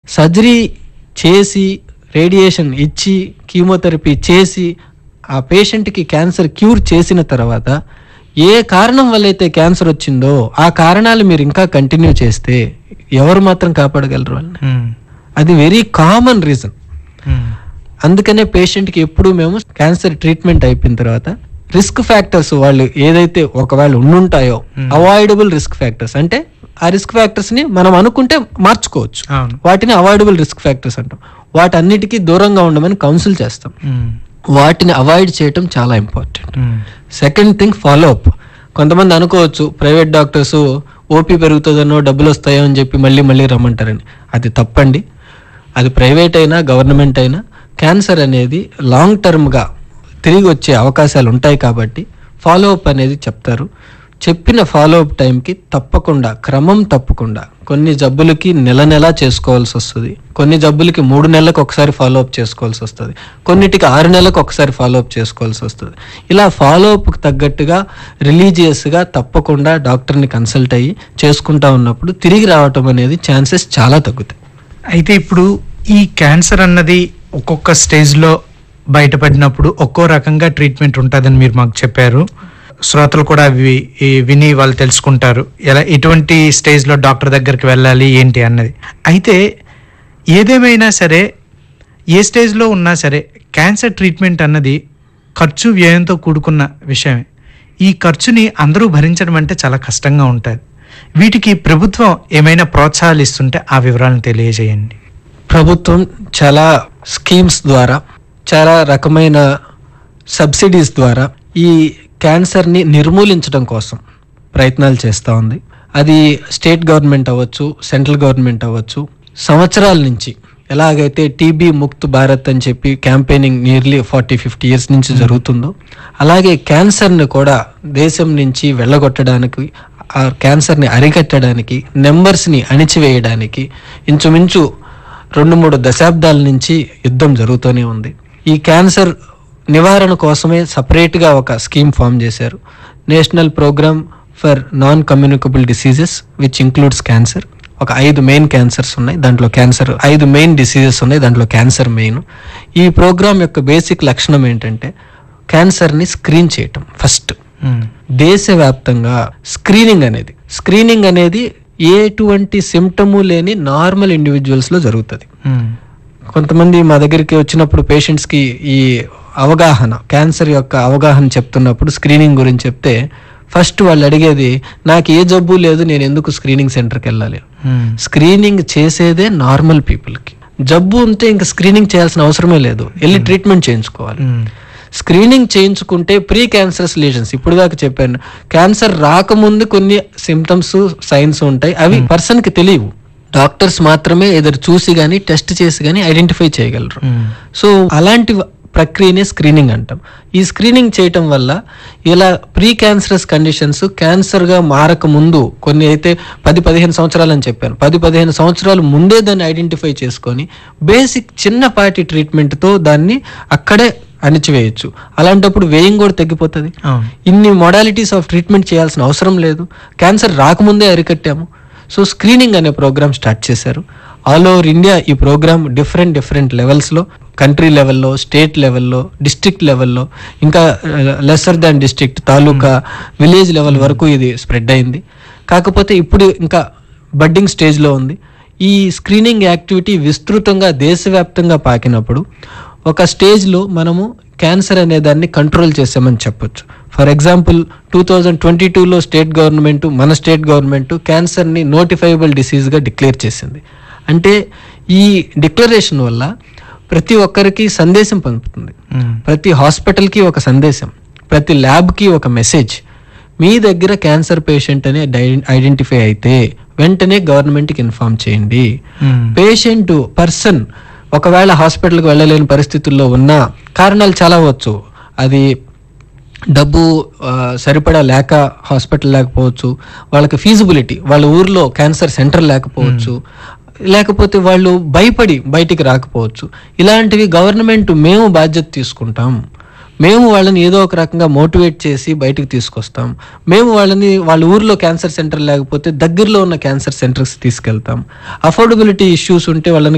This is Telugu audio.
సర్జరీ చేసి రేడియేషన్ ఇచ్చి కీమోథెరపీ చేసి ఆ పేషెంట్కి క్యాన్సర్ క్యూర్ చేసిన తర్వాత ఏ కారణం వల్ల అయితే క్యాన్సర్ వచ్చిందో ఆ కారణాలు మీరు ఇంకా కంటిన్యూ చేస్తే ఎవరు మాత్రం కాపాడగలరు వాళ్ళని ఉమ్, అది వెరీ కామన్ రీజన్ ఉమ్, అందుకనే పేషెంట్కి ఎప్పుడు మేము క్యాన్సర్ ట్రీట్మెంట్ అయిపోయిన తర్వాత రిస్క్ ఫ్యాక్టర్స్ వాళ్ళు ఏదైతే ఒకవేళ ఉండుంటాయో అవాయిడబుల్ రిస్క్ ఫ్యాక్టర్స్ అంటే ఆ రిస్క్ ఫ్యాక్టర్స్ ని మనం అనుకుంటే మార్చుకోవచ్చు అవును వాటిని అవాయిడబుల్ రిస్క్ ఫ్యాక్టర్స్ అంటాం వాటన్నిటికీ దూరంగా ఉండమని కౌన్సిల్ చేస్తాం ఉమ్, వాటిని అవాయిడ్ చేయటం చాలా important um, second thing follow up కొంతమంది అనుకోవచ్చు ప్రైవేట్ డాక్టర్స్ ఓపీ పెరుగుతుందనో డబ్బులు వస్తాయో అని చెప్పి మళ్ళీ మళ్ళీ రమ్మంటారని అది తప్పండి అది ప్రైవేట్ అయినా గవర్నమెంట్ అయినా క్యాన్సర్ అనేది లాంగ్ టర్మ్గా తిరిగి వచ్చే అవకాశాలు ఉంటాయి కాబట్టి ఫాలో అప్ అనేది చెప్తారు చెప్పిన ఫాలో అప్ టైంకి తప్పకుండా క్రమం తప్పకుండా కొన్ని జబ్బులకి నెల నెల చేసుకోవాల్సి వస్తుంది కొన్ని జబ్బులకి మూడు నెలలకు ఒకసారి ఫాలో అప్ చేసుకోవాల్సి వస్తుంది కొన్నిటికి ఆరు నెలలకు ఒకసారి ఫాలో అప్ చేసుకోవాల్సి వస్తుంది ఇలా ఫాలో అప్కి తగ్గట్టుగా రిలీజియస్గా తప్పకుండా డాక్టర్ని కన్సల్ట్ అయ్యి చేసుకుంటా ఉన్నప్పుడు తిరిగి రావటం అనేది ఛాన్సెస్ చాలా తగ్గుతాయి అయితే ఇప్పుడు ఈ క్యాన్సర్ అన్నది ఒక్కొక్క స్టేజ్లో బయటపడినప్పుడు ఒక్కో రకంగా ట్రీట్మెంట్ ఉంటుందని మీరు మాకు చెప్పారు శ్రోతలు కూడా అవి ఈ విని వాళ్ళు తెలుసుకుంటారు ఎలా ఎటువంటి స్టేజ్లో డాక్టర్ దగ్గరికి వెళ్ళాలి ఏంటి అన్నది అయితే ఏదేమైనా సరే ఏ స్టేజ్లో ఉన్నా సరే క్యాన్సర్ ట్రీట్మెంట్ అన్నది ఖర్చు వ్యయంతో కూడుకున్న విషయమే ఈ ఖర్చుని అందరూ భరించడం అంటే చాలా కష్టంగా ఉంటుంది వీటికి ప్రభుత్వం ఏమైనా ప్రోత్సాహాలు ఇస్తుంటే ఆ వివరాలను తెలియజేయండి ప్రభుత్వం చాలా స్కీమ్స్ ద్వారా చాలా రకమైన సబ్సిడీస్ ద్వారా ఈ క్యాన్సర్ని నిర్మూలించడం కోసం ప్రయత్నాలు చేస్తూ ఉంది అది స్టేట్ గవర్నమెంట్ అవ్వచ్చు సెంట్రల్ గవర్నమెంట్ అవ్వచ్చు సంవత్సరాల నుంచి ఎలాగైతే టీబీ ముక్త్ భారత్ అని చెప్పి campaigning nearly forty fifty years నుంచి జరుగుతుందో అలాగే క్యాన్సర్ని కూడా దేశం నుంచి వెళ్ళగొట్టడానికి ఆ క్యాన్సర్ని అరికట్టడానికి నెంబర్స్ని అణిచివేయడానికి ఇంచుమించు రెండు మూడు దశాబ్దాల నుంచి యుద్ధం జరుగుతూనే ఉంది ఈ క్యాన్సర్ నివారణ కోసమే సపరేట్గా ఒక స్కీమ్ ఫామ్ చేశారు national programme for non communicable diseases which includes cancer ఒక ఐదు మెయిన్ క్యాన్సర్స్ ఉన్నాయి దాంట్లో క్యాన్సర్ ఐదు మెయిన్ డిసీజెస్ ఉన్నాయి దాంట్లో క్యాన్సర్ మెయిన్ ఈ ప్రోగ్రామ్ యొక్క బేసిక్ లక్షణం ఏంటంటే క్యాన్సర్ని స్క్రీన్ చేయటం ఫస్ట్ ఉమ్, దేశవ్యాప్తంగా స్క్రీనింగ్ అనేది స్క్రీనింగ్ అనేది ఎటువంటి సిమ్టము లేని నార్మల్ ఇండివిజువల్స్లో జరుగుతుంది ఉమ్, కొంతమంది మా దగ్గరికి వచ్చినప్పుడు పేషెంట్స్కి ఈ అవగాహన క్యాన్సర్ యొక్క అవగాహన చెప్తున్నప్పుడు స్క్రీనింగ్ గురించి చెప్తే ఫస్ట్ వాళ్ళు అడిగేది నాకు ఏ జబ్బు లేదు నేను ఎందుకు స్క్రీనింగ్ సెంటర్కి వెళ్ళాలి ఉమ్, స్క్రీనింగ్ చేసేదే నార్మల్ పీపుల్కి జబ్బు ఉంటే ఇంకా స్క్రీనింగ్ చేయాల్సిన అవసరమే లేదు వెళ్ళి ట్రీట్మెంట్ చేయించుకోవాలి ఉమ్, స్క్రీనింగ్ చేయించుకుంటే ప్రీ క్యాన్సరస్ లీజన్స్ ఇప్పుడు దాకా చెప్పాను క్యాన్సర్ రాకముందు కొన్ని సిమ్టమ్స్ సైన్స్ ఉంటాయి అవి పర్సన్ కి తెలియవు డాక్టర్స్ మాత్రమే ఎదురు చూసి గానీ టెస్ట్ చేసి గానీ ఐడెంటిఫై చేయగలరు ఉమ్, సో అలాంటి వ- ప్రక్రియనే స్క్రీనింగ్ అంటాం ఈ స్క్రీనింగ్ చేయటం వల్ల ఇలా ప్రీ క్యాన్సరస్ కండిషన్స్ క్యాన్సర్గా మారక ముందు కొన్ని అయితే పది పదిహేను సంవత్సరాలు అని చెప్పాను పది పదిహేను సంవత్సరాలు ముందే దాన్ని ఐడెంటిఫై చేసుకొని బేసిక్ చిన్నపాటి ట్రీట్మెంట్తో దాన్ని అక్కడే అణిచివేయచ్చు అలాంటప్పుడు వేయింగ్ కూడా తగ్గిపోతుంది అవును ఇన్ని మోడాలిటీస్ ఆఫ్ ట్రీట్మెంట్ చేయాల్సిన అవసరం లేదు క్యాన్సర్ రాకముందే అరికట్టాము సో స్క్రీనింగ్ అనే ప్రోగ్రామ్ స్టార్ట్ చేశారు ఆల్ ఓవర్ ఇండియా ఈ ప్రోగ్రామ్ డిఫరెంట్ డిఫరెంట్ లెవెల్స్లో కంట్రీ లెవెల్లో స్టేట్ లెవెల్లో డిస్ట్రిక్ట్ లెవెల్లో ఇంకా lesser than district taluka village level వరకు ఇది స్ప్రెడ్ అయింది కాకపోతే ఇప్పుడు ఇంకా బడ్డింగ్ స్టేజ్లో ఉంది ఈ స్క్రీనింగ్ యాక్టివిటీ విస్తృతంగా దేశవ్యాప్తంగా పాకినప్పుడు ఒక స్టేజ్లో మనము క్యాన్సర్ అనే దాన్ని కంట్రోల్ చేసామని చెప్పొచ్చు for example two thousand twenty టూలో స్టేట్ గవర్నమెంట్ మన స్టేట్ గవర్నమెంట్ క్యాన్సర్ని నోటిఫైబుల్ డిసీజ్గా డిక్లేర్ చేసింది అంటే ఈ డిక్లరేషన్ వల్ల ప్రతి ఒక్కరికి సందేశం పంపుతుంది ఉమ్, ప్రతి హాస్పిటల్కి ఒక సందేశం ప్రతి ల్యాబ్కి ఒక మెసేజ్ మీ దగ్గర క్యాన్సర్ పేషెంట్ అని ఐడెంటిఫై అయితే వెంటనే గవర్నమెంట్కి ఇన్ఫార్మ్ చేయండి ఉమ్, పేషెంట్ పర్సన్ ఒకవేళ హాస్పిటల్కి వెళ్ళలేని పరిస్థితుల్లో ఉన్నా కారణాలు చాలా అవ్వచ్చు అది డబ్బు ఆ, సరిపడా లేక హాస్పిటల్ లేకపోవచ్చు వాళ్ళకి ఫీజిబిలిటీ వాళ్ళ ఊర్లో క్యాన్సర్ సెంటర్ లేకపోవచ్చు లేకపోతే వాళ్ళు భయపడి బయటికి రాకపోవచ్చు ఇలాంటివి గవర్నమెంట్ మేము బాధ్యత తీసుకుంటాం మేము వాళ్ళని ఏదో ఒక రకంగా మోటివేట్ చేసి బయటకు తీసుకొస్తాం మేము వాళ్ళని వాళ్ళ ఊర్లో క్యాన్సర్ సెంటర్ లేకపోతే దగ్గరలో ఉన్న క్యాన్సర్ సెంటర్స్ తీసుకెళ్తాం అఫోర్డబిలిటీ ఇష్యూస్ ఉంటే వాళ్ళని